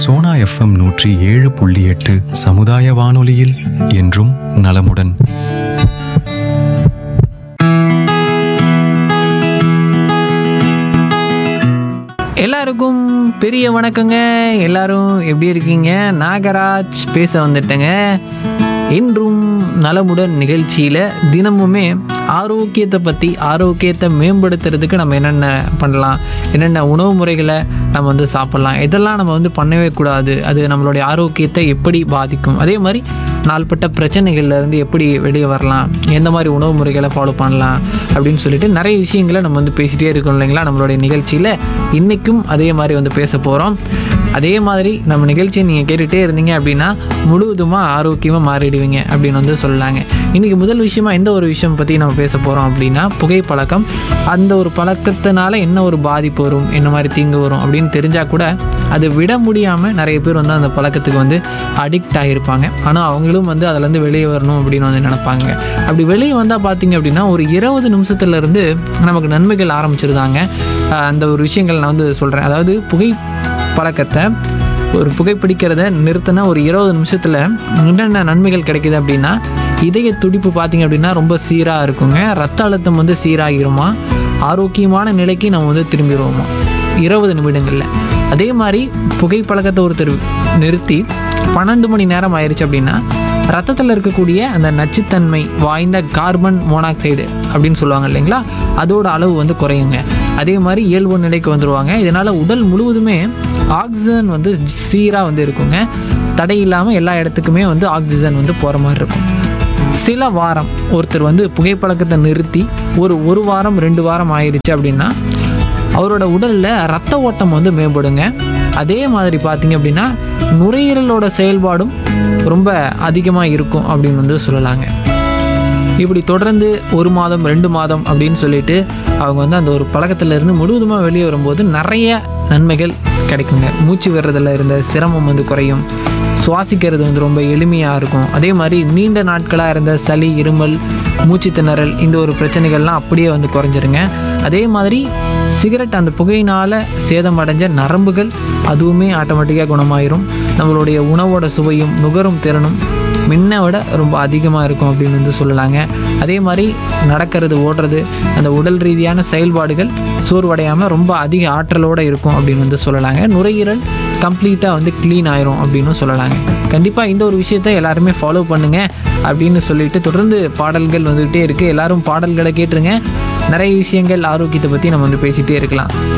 Sona FM நூற்றி ஏழு புள்ளி எட்டு சமுதாய வானொலியில் என்றும் நலமுடன் எல்லாருக்கும் பெரிய வணக்கங்க எல்லாரும் எப்படி இருக்கீங்க நாகராஜ் பேச வந்துட்டேங்க இன்றும் நலமுடன் நிகழ்ச்சியில் தினமுமே ஆரோக்கியத்தை பற்றி ஆரோக்கியத்தை மேம்படுத்துறதுக்கு நம்ம என்னென்ன பண்ணலாம் என்னென்ன உணவு முறைகளை நம்ம வந்து சாப்பிட்லாம் இதெல்லாம் நம்ம வந்து பண்ணவே கூடாது அது நம்மளுடைய ஆரோக்கியத்தை எப்படி பாதிக்கும் அதே மாதிரி நாள்பட்ட பிரச்சனைகள்ல இருந்து எப்படி வெளியே வரலாம் எந்த மாதிரி உணவு முறைகளை ஃபாலோ பண்ணலாம் அப்படின்னு சொல்லிட்டு நிறைய விஷயங்களை நம்ம வந்து பேசிகிட்டே இருக்கோம் இல்லைங்களா நம்மளுடைய நிகழ்ச்சியில் இன்றைக்கும் அதே மாதிரி வந்து பேச போகிறோம் அதே மாதிரி நம்ம நிகழ்ச்சியை நீங்கள் கேட்டுகிட்டே இருந்தீங்க அப்படின்னா முழுவதுமாக ஆரோக்கியமாக மாறிடுவீங்க அப்படின்னு வந்து சொல்லலாங்க இன்றைக்கி முதல் விஷயமா எந்த ஒரு விஷயம் பற்றி நம்ம பேச போகிறோம் அப்படின்னா புகைப்பழக்கம் அந்த ஒரு பழக்கத்தினால என்ன ஒரு பாதிப்பு வரும் என்ன மாதிரி தீங்கு வரும் அப்படின்னு தெரிஞ்சால் கூட அதை விட முடியாமல் நிறைய பேர் வந்து அந்த பழக்கத்துக்கு வந்து அடிக்ட் ஆகியிருப்பாங்க ஆனால் அவங்களும் வந்து அதுலேருந்து வெளியே வரணும் அப்படின்னு வந்து நினைப்பாங்க அப்படி வெளியே வந்தால் பார்த்தீங்க அப்படின்னா ஒரு இருபது நிமிஷத்துலேருந்து நமக்கு நன்மைகள் ஆரம்பிச்சிருந்தாங்க ஆஹ் அந்த ஒரு விஷயங்கள் நான் வந்து சொல்கிறேன் அதாவது புகை பழக்கத்தை ஒரு புகைப்பிடிக்கிறத நிறுத்தினா ஒரு இருபது நிமிஷத்தில் என்னென்ன நன்மைகள் கிடைக்குது அப்படின்னா இதய துடிப்பு பார்த்தீங்க அப்படின்னா ரொம்ப சீராக இருக்குங்க ரத்த அழுத்தம் வந்து சீராகிருமா ஆரோக்கியமான நிலைக்கு நம்ம வந்து திரும்பிடுவோமா இருபது நிமிடங்களில் அதே மாதிரி புகைப்பழக்கத்தை ஒருத்தர் நிறுத்தி பன்னெண்டு மணி நேரம் ஆயிடுச்சு அப்படின்னா ரத்தத்தில் இருக்கக்கூடிய அந்த நச்சுத்தன்மை வாய்ந்த கார்பன் மோனாக்சைடு அப்படின்னு சொல்லுவாங்க இல்லைங்களா அதோட அளவு வந்து குறையுங்க அதே மாதிரி இயல்பு நிலைக்கு வந்துடுவாங்க இதனால் உடல் முழுவதுமே ஆக்சிஜன் வந்து சீராக வந்து இருக்குங்க தடை இல்லாமல் எல்லா இடத்துக்குமே வந்து ஆக்சிஜன் வந்து போகிற மாதிரி இருக்கும் சில வாரம் ஒருத்தர் வந்து புகைப்பழக்கத்தை நிறுத்தி ஒரு ஒரு வாரம் ரெண்டு வாரம் ஆயிடுச்சு அப்படின்னா அவரோட உடலில் ரத்த ஓட்டம் வந்து மேம்படுங்க அதே மாதிரி பார்த்தீங்க அப்படின்னா நுரையீரலோட செயல்பாடும் ரொம்ப அதிகமாக இருக்கும் அப்படின்னு வந்து சொல்லலாங்க இப்படி தொடர்ந்து ஒரு மாதம் ரெண்டு மாதம் அப்படின்னு சொல்லிட்டு அவங்க வந்து அந்த ஒரு பழக்கத்துல இருந்து முழுவதுமாக வெளியே வரும்போது நிறைய நன்மைகள் கிடைக்குங்க மூச்சு விடுறதுல இருந்த சிரமம் வந்து குறையும் சுவாசிக்கிறது வந்து ரொம்ப எளிமையாக இருக்கும் அதே மாதிரி நீண்ட நாட்களாக இருந்த சளி இருமல் மூச்சு திணறல் இந்த ஒரு பிரச்சனைகள்லாம் அப்படியே வந்து குறைஞ்சிருங்க அதே மாதிரி சிகரெட் அந்த புகையினால் சேதமடைஞ்ச நரம்புகள் அதுவுமே ஆட்டோமேட்டிக்காக குணமாயிரும் நம்மளுடைய உணவோட சுவையும் நுகரும் திறனும் முன்ன விட ரொம்ப அதிகமாக இருக்கும் அப்படின்னு வந்து சொல்லலாங்க அதே மாதிரி நடக்கிறது ஓடுறது அந்த உடல் ரீதியான செயல்பாடுகள் சோர்வடையாமல் ரொம்ப அதிக ஆற்றலோடு இருக்கும் அப்படின்னு வந்து சொல்லலாங்க நுரையீரல் கம்ப்ளீட்டாக வந்து க்ளீன் ஆயிரும் அப்படின்னு சொல்லலாங்க கண்டிப்பாக இந்த ஒரு விஷயத்தை எல்லாருமே ஃபாலோ பண்ணுங்க அப்படின்னு சொல்லிட்டு தொடர்ந்து பாடல்கள் வந்துகிட்டே இருக்குது எல்லாரும் பாடல்களை கேட்டுருங்க நிறைய விஷயங்கள் ஆரோக்கியத்தை பற்றி நம்ம வந்து பேசிகிட்டே இருக்கலாம்